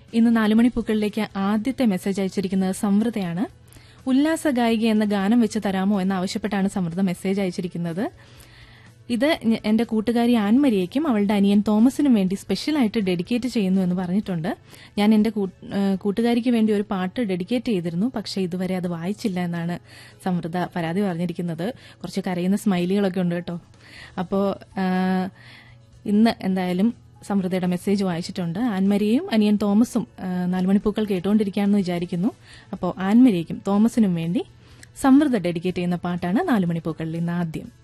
ഇന്ന് നാലുമണി പൂക്കളിലേക്ക് ആദ്യത്തെ മെസ്സേജ് അയച്ചിരിക്കുന്നത് സമൃദ്ധയാണ് ഉല്ലാസ ഗായിക എന്ന ഗാനം വെച്ച് തരാമോ എന്ന് ആവശ്യപ്പെട്ടാണ് സമൃദ്ധ മെസ്സേജ് അയച്ചിരിക്കുന്നത് ഇത് ഞ- എന്റെ കൂട്ടുകാരി ആൻമരിയയ്ക്കും അവളുടെ അനിയൻ തോമസിനും വേണ്ടി സ്പെഷ്യലായിട്ട് ഡെഡിക്കേറ്റ് ചെയ്യുന്നു എന്ന് പറഞ്ഞിട്ടുണ്ട് ഞാൻ എന്റെ കൂ- ഏഹ് കൂട്ടുകാരിക്ക് വേണ്ടി ഒരു പാട്ട് ഡെഡിക്കേറ്റ് ചെയ്തിരുന്നു പക്ഷേ ഇതുവരെ അത് വായിച്ചില്ല എന്നാണ് സമൃദ്ധ പരാതി പറഞ്ഞിരിക്കുന്നത് കുറച്ച് കരയുന്ന സ്മൈലികളൊക്കെ ഉണ്ട് കേട്ടോ അപ്പോൾ ഇന്ന് എന്തായാലും സമൃദ്ധയുടെ മെസ്സേജ് വായിച്ചിട്ടുണ്ട് ആൻമരിയയും അനിയൻ തോമസും ആ, നാലുമണിപ്പൂക്കൾ കേട്ടുകൊണ്ടിരിക്കുകയാണെന്ന് വിചാരിക്കുന്നു അപ്പോൾ ആൻമരിയയ്ക്കും തോമസിനും വേണ്ടി സമൃദ്ധ ഡെഡിക്കേറ്റ് ചെയ്യുന്ന പാട്ടാണ് നാലുമണിപ്പൂക്കളിൽ ഇന്ന് ആദ്യം